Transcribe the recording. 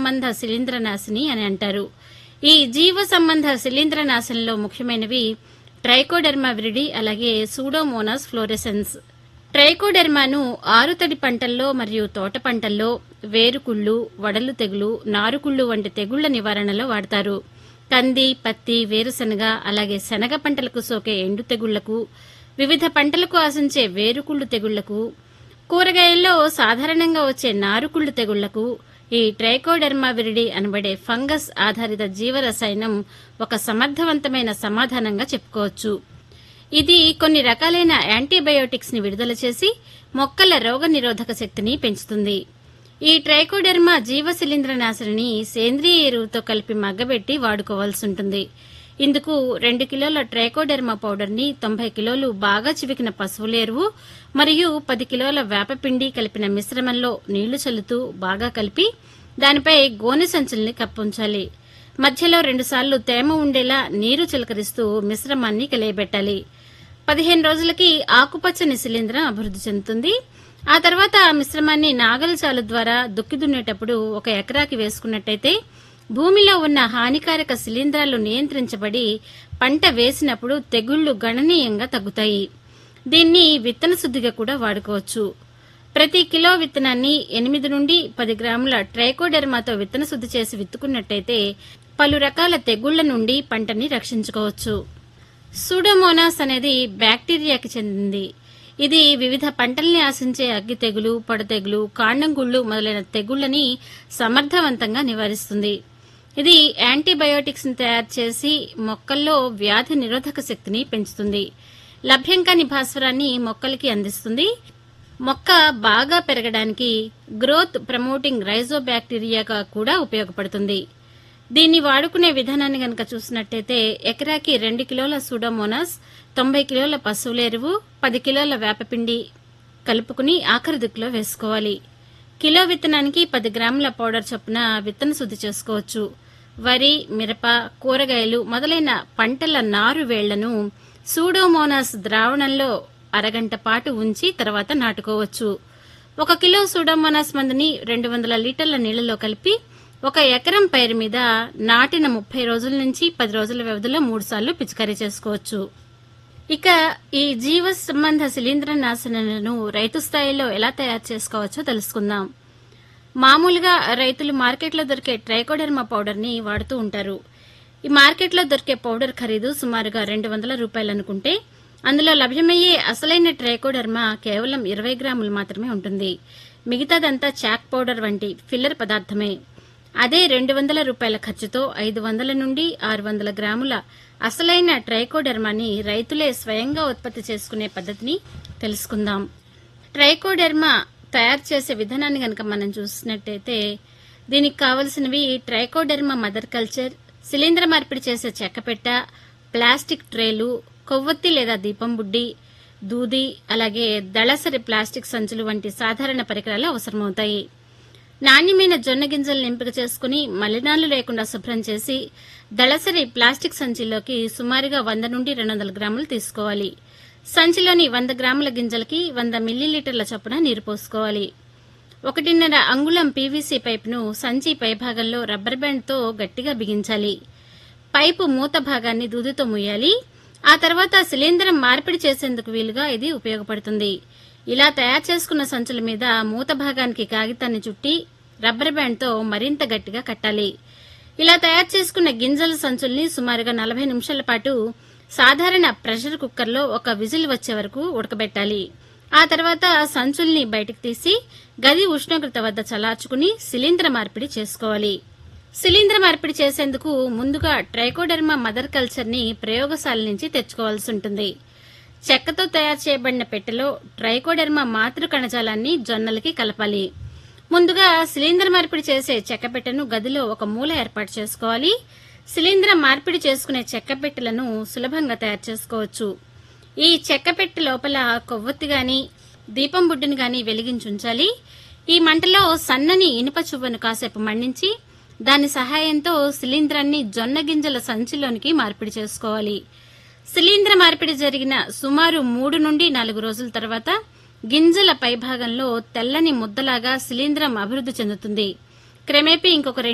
సంబంధ శిలీంద్రనాశిని అని అంటారు ఈ జీవ సంబంధ శిలీంద్రనాశనంలో ముఖ్యమైనవి ట్రైకోడెర్మా విరిడి అలాగే సూడోమోనాస్ ఫ్లోరెసెన్స్ ట్రైకోడెర్మాను ఆరుతడి పంటల్లో మరియు తోట పంటల్లో వేరుకుళ్ళు వడలు తెగులు నారుకుళ్ళు వంటి తెగుళ్ల నివారణలో వాడతారు కంది పత్తి వేరుశనగ అలాగే శనగ పంటలకు సోకే ఎండు తెగుళ్లకు వివిధ పంటలకు ఆశించే వేరుకుళ్ళు తెగుళ్లకు కూరగాయల్లో సాధారణంగా వచ్చే నారుకుళ్ళు తెగుళ్లకు ఈ ట్రైకోడెర్మా విరిడి అనబడే ఫంగస్ ఆధారిత జీవరసాయనం ఒక సమర్థవంతమైన సమాధానంగా చెప్పుకోవచ్చు ఇది కొన్ని రకాలైన యాంటీబయోటిక్స్ ని విడుదల చేసి మొక్కల రోగ నిరోధక శక్తిని పెంచుతుంది ఈ ట్రైకోడెర్మా జీవ శిలీంద్రనాశిని సేంద్రియ ఎరువుతో కలిపి మగ్గబెట్టి వాడుకోవాల్సి ఉంటుంది ఇందుకు రెండు కిలోల ట్రైకోడెర్మా పౌడర్ ని తొంభై కిలోలు బాగా చివికిన పశువుల ఎరువు మరియు పది కిలోల వేపపిండి కలిపిన మిశ్రమంలో నీళ్లు చల్లుతూ బాగా కలిపి దానిపై గోనె సంచుల్ని కప్పుంచాలి మధ్యలో రెండుసార్లు తేమ ఉండేలా నీరు చిలకరిస్తూ మిశ్రమాన్ని కలియబెట్టాలి పదిహేను రోజులకి ఆకుపచ్చని శిలీంద్రం అభివృద్ధి చెందుతుంది ఆ తర్వాత ఆ మిశ్రమాన్ని నాగలి చాలు ద్వారా దుక్కి దున్నేటప్పుడు ఒక ఎకరాకి వేసుకున్నట్టయితే భూమిలో ఉన్న హానికారక శిలీంధ్రాలు నియంత్రించబడి పంట వేసినప్పుడు తెగుళ్లు గణనీయంగా తగ్గుతాయి దీన్ని విత్తన శుద్ధిగా కూడా వాడుకోవచ్చు ప్రతి కిలో విత్తనాన్ని ఎనిమిది నుండి పది గ్రాముల ట్రైకోడెర్మాతో విత్తన శుద్ధి చేసి విత్తుకున్నట్టయితే పలు రకాల తెగుళ్ల నుండి పంటని రక్షించుకోవచ్చు సూడోమోనాస్ అనేది బ్యాక్టీరియాకి చెందింది ఇది వివిధ పంటల్ని ఆశించే అగ్గి తెగులు పొడ తెగులు కాండం గుళ్ళు మొదలైన తెగుళ్లని సమర్థవంతంగా నివారిస్తుంది ఇది యాంటీబయోటిక్స్ ని తయారు చేసి మొక్కల్లో వ్యాధి నిరోధక శక్తిని పెంచుతుంది లభ్యం కాని భాస్వరాన్ని మొక్కలకి అందిస్తుంది మొక్క బాగా పెరగడానికి గ్రోత్ ప్రమోటింగ్ రైజోబ్యాక్టీరియాగా కూడా ఉపయోగపడుతుంది దీన్ని వాడుకునే విధానాన్ని గనక చూసినట్టయితే ఎకరాకి రెండు కిలోల సూడోమోనాస్ తొంభై కిలోల పశువుల ఎరువు పది కిలోల వేపపిండి కలుపుకుని ఆఖరి దిక్కులో వేసుకోవాలి కిలో విత్తనానికి పది గ్రాముల పౌడర్ చొప్పున విత్తన శుద్ధి చేసుకోవచ్చు వరి మిరప కూరగాయలు మొదలైన పంటల నారు వేళ్లను సూడోమోనాస్ ద్రావణంలో అరగంట పాటు ఉంచి తర్వాత నాటుకోవచ్చు ఒక కిలో సూడోమోనాస్ మందుని రెండు వందల లీటర్ల నీళ్లలో కలిపి ఒక ఎకరం పైరు మీద నాటిన ముప్పై రోజుల నుంచి పది రోజుల వ్యవధిలో మూడు సార్లు పిచికారీ చేసుకోవచ్చు ఇక ఈ జీవ సంబంధ శిలీంద్ర నాశనలను రైతు స్థాయిలో ఎలా తయారు చేసుకోవచ్చో తెలుసుకుందాం మామూలుగా రైతులు మార్కెట్లో దొరికే ట్రైకోడెర్మా పౌడర్ ని వాడుతూ ఉంటారు ఈ మార్కెట్లో దొరికే పౌడర్ ఖరీదు సుమారుగా రెండు వందల రూపాయలు అనుకుంటే అందులో లభ్యమయ్యే అసలైన ట్రైకోడెర్మా కేవలం ఇరవై గ్రాములు మాత్రమే ఉంటుంది మిగతాదంతా చాక్ పౌడర్ వంటి ఫిల్లర్ పదార్థమే అదే రెండు వందల రూపాయల ఖర్చుతో ఐదు వందల నుండి ఆరు వందల గ్రాముల అసలైన ట్రైకోడెర్మాని రైతులే స్వయంగా ఉత్పత్తి చేసుకునే పద్ధతిని తెలుసుకుందాం ట్రైకోడెర్మా తయారు చేసే విధానాన్ని గనక మనం చూసినట్టయితే దీనికి కావలసినవి ట్రైకోడెర్మా మదర్ కల్చర్ శిలీంద్ర మార్పిడి చేసే చెక్కపెట్ట ప్లాస్టిక్ ట్రేలు కొవ్వొత్తి లేదా దీపం బుడ్డి దూది అలాగే దళసరి ప్లాస్టిక్ సంచులు వంటి సాధారణ పరికరాలు అవసరమవుతాయి నాణ్యమైన జొన్న గింజలను ఎంపిక చేసుకుని మలినాలు లేకుండా శుభ్రం చేసి దళసరి ప్లాస్టిక్ సంచిలోకి సుమారుగా వంద నుండి రెండు వందల గ్రాములు తీసుకోవాలి సంచిలోని వంద గ్రాముల గింజలకి వంద మిల్లీలీటర్ల చొప్పున నీరు పోసుకోవాలి ఒకటిన్నర అంగుళం పీవీసీ పైపును సంచి పైభాగంలో రబ్బర్ బ్యాండ్తో గట్టిగా బిగించాలి పైపు మూత భాగాన్ని దూదితో ముయ్యాలి ఆ తర్వాత శిలీంద్రం మార్పిడి చేసేందుకు వీలుగా ఇది ఉపయోగపడుతుంది ఇలా తయారు చేసుకున్న సంచుల మీద మూత భాగానికి కాగితాన్ని చుట్టి రబ్బర్ బ్యాండ్తో మరింత గట్టిగా కట్టాలి ఇలా తయారు చేసుకున్న గింజల సంచుల్ని సుమారుగా నలభై నిమిషాల పాటు సాధారణ ప్రెషర్ కుక్కర్లో ఒక విజిల్ వచ్చే వరకు ఉడకబెట్టాలి ఆ తర్వాత సంచుల్ని బయటకు తీసి గది ఉష్ణోగ్రత వద్ద చలార్చుకుని శిలీంద్ర మార్పిడి చేసుకోవాలి శిలీంద్ర మార్పిడి చేసేందుకు ముందుగా ట్రైకోడెర్మా మదర్ కల్చర్ ని ప్రయోగశాల నుంచి తెచ్చుకోవాల్సి ఉంటుంది చెక్కతో తయారు చేయబడిన పెట్టెలో ట్రైకోడెర్మా మాతృ కణజాలాన్ని జొన్నలకి కలపాలి ముందుగా శిలీంద్ర మార్పిడి చేసే చెక్క పెట్టెను గదిలో ఒక మూల ఏర్పాటు చేసుకోవాలి శిలీంద్ర మార్పిడి చేసుకునే చెక్క పెట్టెలను సులభంగా తయారు చేసుకోవచ్చు ఈ చెక్క పెట్టె లోపల కొవ్వొత్తి గాని దీపం బుడ్డుని గాని వెలిగించుంచాలి ఈ మంటలో సన్నని ఇనుప చువ్వను కాసేపు మండించి దాని సహాయంతో శిలీంద్రాన్ని జొన్న గింజల సంచిలోనికి మార్పిడి చేసుకోవాలి శిలీంద్ర మార్పిడి జరిగిన సుమారు మూడు నుండి నాలుగు రోజుల తర్వాత గింజల పైభాగంలో తెల్లని ముద్దలాగా శిలీంద్రం అభివృద్ధి చెందుతుంది క్రమేపీ ఇంకొక